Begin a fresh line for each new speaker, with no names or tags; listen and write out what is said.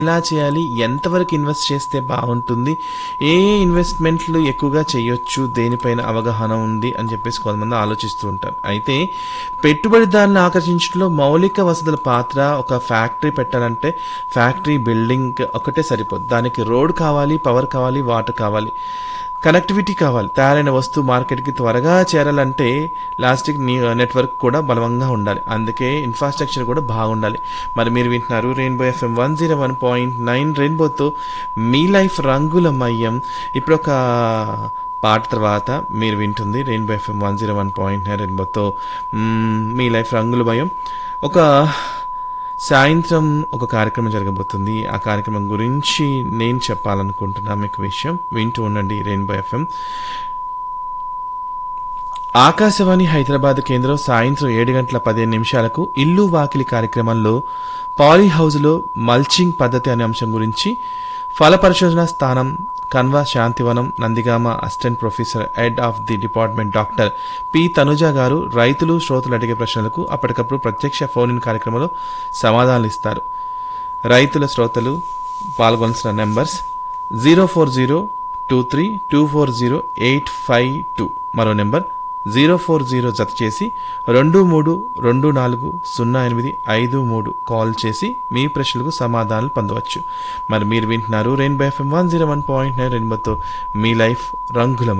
ఎలా చేయాలి ఎంతవరకు ఇన్వెస్ట్ చేస్తే బాగుంటుంది ఏ ఏ ఇన్వెస్ట్మెంట్లు ఎక్కువగా చేయొచ్చు దేనిపైన అవగాహన ఉంది అని చెప్పేసి కొంతమంది ఆలోచిస్తూ ఉంటారు అయితే పెట్టుబడిదారులను ఆకర్షించడంలో మౌలిక వసతుల పాత్ర ఒక ఫ్యాక్టరీ పెట్టాలంటే ఫ్యాక్టరీ బిల్డింగ్ ఒకటే సరిపోదు దానికి రోడ్ కావాలి పవర్ కావాలి వాటర్ కావాలి కనెక్టివిటీ కావాలి తయారైన వస్తువు మార్కెట్కి త్వరగా చేరాలంటే లాస్టిక్ నెట్వర్క్ కూడా బలంగా ఉండాలి అందుకే ఇన్ఫ్రాస్ట్రక్చర్ కూడా బాగుండాలి మరి మీరు వింటున్నారు rainbow FM one zero one point nine రెయిన్బోతో మీ లైఫ్ రంగులమయం ఇప్పుడు ఒక పాట తర్వాత మీరు వింటుంది rainbow FM one zero one point nine రెయిన్బోతో మ్మ్, మీ లైఫ్ రంగులమయం ఒక సాయంత్రం ఒక కార్యక్రమం జరగబోతుంది ఆ కార్యక్రమం గురించి నేను చెప్పాలనుకుంటున్నా మీకు విషయం వింటూ ఉండండి రెయిన్బో ఎఫ్ఎం ఆకాశవాణి హైదరాబాద్ కేంద్రం సాయంత్రం ఏడు గంటల పదిహేను నిమిషాలకు ఇల్లు వాకిలి కార్యక్రమంలో పాలీ హౌస్లో మల్చింగ్ పద్ధతి అనే అంశం గురించి ఫల పరిశోధన స్థానం Kanva Shantivanam Nandigama assistant professor head of the department doctor P Tanuja గారు రైతులు శ్రోతలు అడిగే ప్రశ్నలకు అప్పటికప్పుడు ప్రత్యక్ష ఫోన్ ఇన్ కార్యక్రమంలో సమాధానాలు ఇస్తారు రైతుల శ్రోతలు పాల్గొనాల్సిన numbers zero four zero two three two four zero eight five two మరో నెంబర్ జీరో ఫోర్ జీరో జత చేసి రెండు మూడు రెండు నాలుగు సున్నా ఎనిమిది ఐదు మూడు కాల్ చేసి మీ ప్రశ్నలకు సమాధానాలు పొందవచ్చు మరి మీరు వింటున్నారు rainbow FM one zero one point nine రెయిన్బోతో మీ లైఫ్ రంగుల